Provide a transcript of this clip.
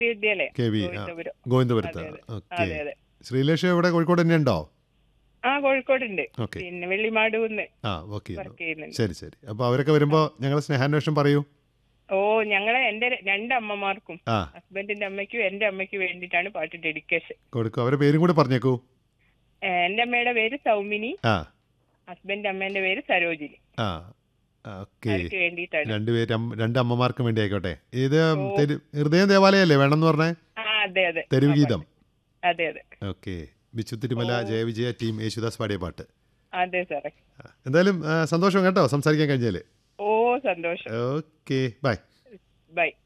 വിദ്യാലയം K V ആ ഗോവിന്ദപുരം ഗോവിന്ദപുരത്താണ് അതെ, ഓക്കെ അതെ അതെ ശ്രീലേഷ് എവിടെ കോഴിക്കോട് തന്നെ ഉണ്ടോ ആ കോഴിക്കോടുണ്ട് ഓക്കെ പിന്നെ വെള്ളിമാടൂന്ന് ആ ഓക്കെ വർക്ക് ചെയ്യുന്നുണ്ട് ശരി ശരി അപ്പോൾ അവരൊക്കെ വരുമ്പോൾ ഞങ്ങൾ സ്നേഹാന്വേഷണം പറയൂ ഓ ഞങ്ങളെ എന്റെ രണ്ട് അമ്മമാർക്കും ആ ഹസ്ബൻഡിന്റെ അമ്മയ്ക്കും എന്റെ അമ്മയ്ക്കും വേണ്ടിയിട്ടാണ് പാട്ട് ഡെഡിക്കേഷൻ കൊടുക്കും അവരുടെ പേരും കൂടി പറഞ്ഞേക്കൂ എന്റെ അമ്മയുടെ പേര് സൗമിനി ആ ഹസ്ബൻഡ് അമ്മേന്റെ പേര് സരോജിനി ആ ഓക്കെ അവർക്ക് വേണ്ടിയിട്ടാണ് രണ്ടുപേര് അമ്മ- രണ്ട് അമ്മമാർക്കും വേണ്ടി ആയിക്കോട്ടെ ഇത് തെരു ഹൃദയം ദേവാലയല്ലേ വേണമെന്ന് പറഞ്ഞേ ആ അതെ അതെ തെരുവ് ആ, ഗീതം അതെ അതെ ഓക്കെ ബിച്ചു തിരുമല ജയവിജയ ടീം യേശുദാസ് പാടിയ പാട്ട് അതെ സാറേ ആ, എന്തായാലും ആ, സന്തോഷം കേട്ടോ സംസാരിക്കാൻ കഴിഞ്ഞാൽ ഓ സന്തോഷം ഓക്കെ ബൈ ബൈ